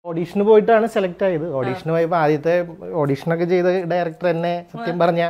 ഓഡീഷന് പോയിട്ടാണ് സെലക്ട് ആയത് ഓഡീഷന് പോയപ്പോ ആദ്യത്തെ ഓഡീഷനൊക്കെ ചെയ്ത ഡയറക്ടർ എന്നെ സത്യം പറഞ്ഞ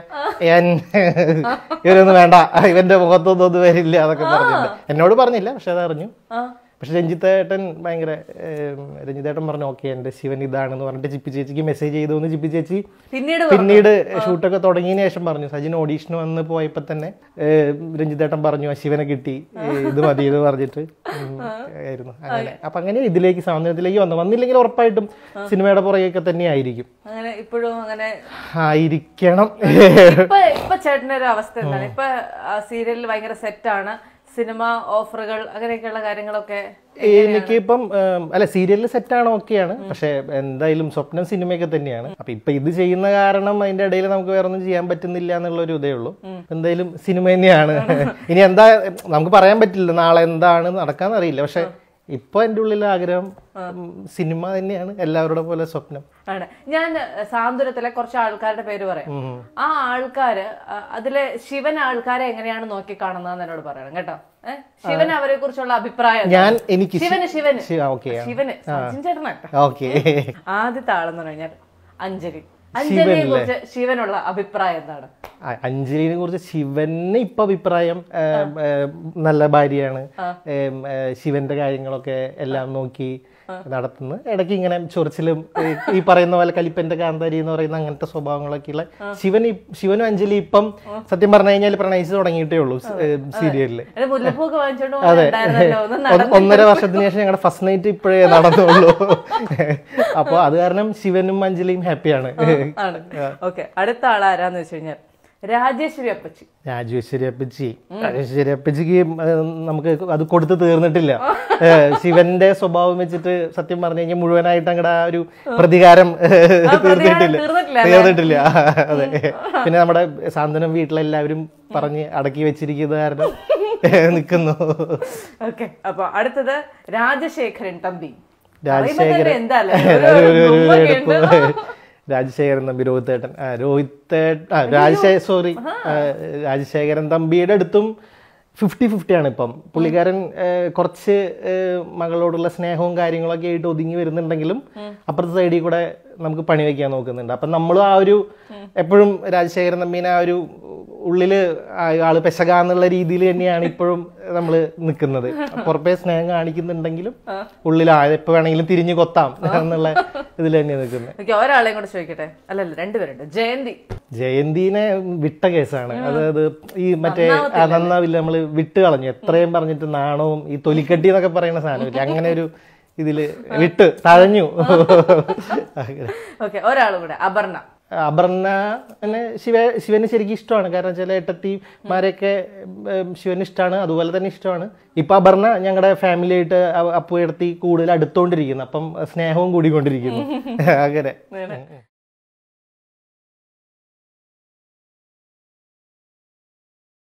ഇവരൊന്നും വേണ്ട ഇവന്റെ മുഖത്തൊന്നും ഒന്നും വരില്ല അതൊക്കെ പറഞ്ഞിട്ടുണ്ട് എന്നോട് പറഞ്ഞില്ല പക്ഷെ അത് അറിഞ്ഞു ആ പക്ഷെ രഞ്ജിത്തേട്ടൻ ഭയങ്കര ഏം, രഞ്ജിത്തേട്ടൻ പറഞ്ഞു ഓക്കെ എന്റെ ശിവൻ ഇതാണെന്ന് പറഞ്ഞിട്ട് ചിപ്പി ചേച്ചിക്ക് മെസ്സേജ് ചെയ്തു എന്ന് ചിപ്പി ചേച്ചി പിന്നീട് പിന്നീട് ഷൂട്ടൊക്കെ തുടങ്ങിയതിന് ശേഷം പറഞ്ഞു സജിൻ ഓഡീഷന് വന്ന് പോയപ്പോ തന്നെ ഏം, രഞ്ജിത്തേട്ടൻ പറഞ്ഞു "ആ, ശിവനെ കിട്ടി ഏ, ഇത് മതി എന്ന് പറഞ്ഞിട്ട് ഉം, ആയിരുന്നു അങ്ങനെ അപ്പൊ അങ്ങനെ ഇതിലേക്ക് സാന്ത്വനത്തിലേക്ക് വന്നു വന്നില്ലെങ്കിൽ ഉറപ്പായിട്ടും സിനിമയുടെ പുറകെയൊക്കെ തന്നെ ആയിരിക്കും അങ്ങനെ ഇപ്പോഴും അങ്ങനെ ആയിരിക്കണം ഇപ്പൊ ഇപ്പൊ ചേട്ടന്റെ ഒരു അവസ്ഥ എന്താണ് ഇപ്പൊ സീരിയലിൽ ഭയങ്കര സെറ്റാണ് സിനിമ ഓഫറുകൾ അങ്ങനെയൊക്കെയുള്ള കാര്യങ്ങളൊക്കെ എനിക്ക് ഇപ്പം അല്ല സീരിയലിൽ സെറ്റാണ് ഓക്കെയാണ് പക്ഷെ എന്തായാലും സ്വപ്നം സിനിമയൊക്കെ തന്നെയാണ് അപ്പൊ ഇപ്പൊ ഇത് ചെയ്യുന്ന കാരണം അതിന്റെ ഇടയിൽ നമുക്ക് വേറെ ഒന്നും ചെയ്യാൻ പറ്റുന്നില്ല എന്നുള്ള ഒരു ഇതേ ഉള്ളൂ എന്തായാലും സിനിമ തന്നെയാണ് ഇനി എന്താ നമുക്ക് പറയാൻ പറ്റില്ല നാളെ എന്താണ് നടക്കാന്ന് അറിയില്ല പക്ഷെ ഇപ്പൊ എന്റെ ഉള്ളിലെ ആഗ്രഹം ഉം, സിനിമ തന്നെയാണ് എല്ലാവരുടെ പോലെ സ്വപ്നം ആണ് ഞാൻ സാന്ത്വനത്തിലെ കുറച്ച് ആൾക്കാരുടെ പേര് പറയാം ആ ആൾക്കാര് അ- അതിലെ ശിവൻ ആൾക്കാരെ എങ്ങനെയാണ് നോക്കി കാണുന്നതെന്ന് എന്നോട് പറയണം കേട്ടോ ഏഹ് ശിവൻ അവരെ കുറിച്ചുള്ള അഭിപ്രായം എന്താണ്? ഞാൻ എനിക്ക് ശിവന് ശിവന് ഓക്കെ ശിവന് സച്ചിൻ ചേട്ടനാട്ടോ ഓക്കെ ആദ്യത്തെ ആളെന്ന് പറഞ്ഞാൽ അഞ്ജലി അഞ്ജലിയെ കുറിച്ച് ശിവനുള്ള അഭിപ്രായം എന്താണ് അഞ്ജലിനെ കുറിച്ച് ശിവന് ഇപ്പൊ അഭിപ്രായം ഏ, ഏ, നല്ല ഭാര്യയാണ് ഏം, ഏ, ശിവന്റെ കാര്യങ്ങളൊക്കെ എല്ലാം നോക്കി നടത്തുന്നു ഇടയ്ക്ക് ഇങ്ങനെ ചൊറിച്ചിലും ഈ- ഈ പറയുന്ന പോലെ കലിപ്പന്റെ കാന്താരി എന്ന് പറയുന്ന അങ്ങനത്തെ സ്വഭാവങ്ങളൊക്കെ ഉള്ള ശിവൻ ഇ- ശിവനും അഞ്ജലി ഇപ്പം സത്യം പറഞ്ഞു കഴിഞ്ഞാൽ പ്രണയിച്ച് തുടങ്ങിയിട്ടേ ഉള്ളൂ സീരിയലില് അത് മുല്ലപ്പൂക്ക് വാങ്ങിച്ചോണ്ട് പോകുന്നുണ്ടായിരുന്നല്ലോ ഒന്ന് നട- ഒന്ന് ഒന്നര വർഷത്തിന് ശേഷം ഞങ്ങളുടെ ഫസ്റ്റ് നൈറ്റ് ഇപ്പോഴേ നടന്നുള്ളൂ അപ്പൊ അത് കാരണം ശിവനും അഞ്ജലിയും ഹാപ്പിയാണ് ആണ് ഓക്കെ അടുത്ത ആൾ ആരാന്ന് വെച്ച് കഴിഞ്ഞാൽ രാജേശ്വരി അപ്പച്ചി രാജേശ്വരി അപ്പച്ചി രാജേശ്വരി അപ്പച്ചിക്ക് ഏഹ്, നമുക്ക് അത് കൊടുത്ത് തീർന്നിട്ടില്ല ഏഹ്, ശിവന്റെ സ്വഭാവം വെച്ചിട്ട് സത്യം പറഞ്ഞു കഴിഞ്ഞാൽ മുഴുവനായിട്ട് അങ്ങടെ ആ ഒരു പ്രതികാരം ഏഹ്, തീർന്നിട്ടില്ല തീർന്നിട്ടില്ല തീർന്നിട്ടില്ല അതെ പിന്നെ നമ്മുടെ സാന്ത്വനം വീട്ടിലെല്ലാവരും പറഞ്ഞ് അടക്കി വെച്ചിരിക്കുന്ന കാരണം ഏഹ്, നിൽക്കുന്നു ഓക്കെ അപ്പൊ അടുത്തത് രാജശേഖരൻ തമ്പി രാജശേഖരൻ പറയുമ്പോ തന്നെ എന്താ അല്ലേ? ഒരു- ഒരു ഒരു- ഒരു ഗുമ്മൊക്കെ എടുപ്പ്. ഉണ്ട്. രാജശേഖരൻ തമ്പി രോഹിത്തേട്ടൻ ആ രോഹിത്തേട്ടൻ ആ രാജശേഖരൻ സോറി രാജശേഖരൻ തമ്പിയുടെ അടുത്തും ഫിഫ്റ്റി ഫിഫ്റ്റി ആണ് ഇപ്പം പുള്ളിക്കാരൻ ഏഹ്, കുറച്ച് ഏഹ്, മകളോടുള്ള സ്നേഹവും കാര്യങ്ങളൊക്കെ ആയിട്ട് ഒതുങ്ങി വരുന്നുണ്ടെങ്കിലും അപ്പുറത്തെ സൈഡിൽ കൂടെ നമുക്ക് പണി വെക്കാൻ നോക്കുന്നുണ്ട് അപ്പം നമ്മളും ആ ഒരു എപ്പോഴും രാജശേഖരൻ തമ്പീനെ ആ ഒരു ഉള്ളില് ആ ആള് പെശക എന്നുള്ള രീതിയിൽ തന്നെയാണ് ഇപ്പോഴും നമ്മൾ നിൽക്കുന്നത് പുറപ്പേ സ്നേഹം കാണിക്കുന്നുണ്ടെങ്കിലും ഉള്ളിൽ ആ എപ്പോ വേണമെങ്കിലും തിരിഞ്ഞു കൊത്താം എന്നുള്ള ഇതിൽ തന്നെയാണ് നിൽക്കുന്നത് ഓക്കെ ഒരാളെയും കൂടെ ചോദിക്കട്ടെ അല്ലല്ല രണ്ടുപേരുണ്ട് ജയന്തി ജയന്തിനെ വിട്ട കേസാണ് അതായത് ഈ മറ്റേ ആ നന്നാവില്ല നമ്മള് വിട്ട് കളഞ്ഞു എത്രയും പറഞ്ഞിട്ട് നാണവും ഈ തൊലിക്കട്ടി എന്നൊക്കെ പറയുന്ന സാധനമില്ല അങ്ങനെ ഒരു ഇതില് വിട്ട് തഴഞ്ഞു അങ്ങനെ. ഓക്കെ ഒരാളും കൂടെ അപർണ അപർണ എന്നെ ശിവ ശിവന് ശരിക്കും ഇഷ്ടമാണ് കാരണം ചില ഏട്ടത്തിമാരെയൊക്കെ ഉം, ശിവന് ഇഷ്ടമാണ് അതുപോലെ തന്നെ ഇഷ്ടമാണ് ഇപ്പൊ അപർണ ഞങ്ങളുടെ ഫാമിലി ആയിട്ട് അ- അപ്പു എടുത്തി കൂടുതൽ അടുത്തോണ്ടിരിക്കുന്നു അപ്പം സ്നേഹവും കൂടിക്കൊണ്ടിരിക്കുന്നു അങ്ങനെ അങ്ങനെ.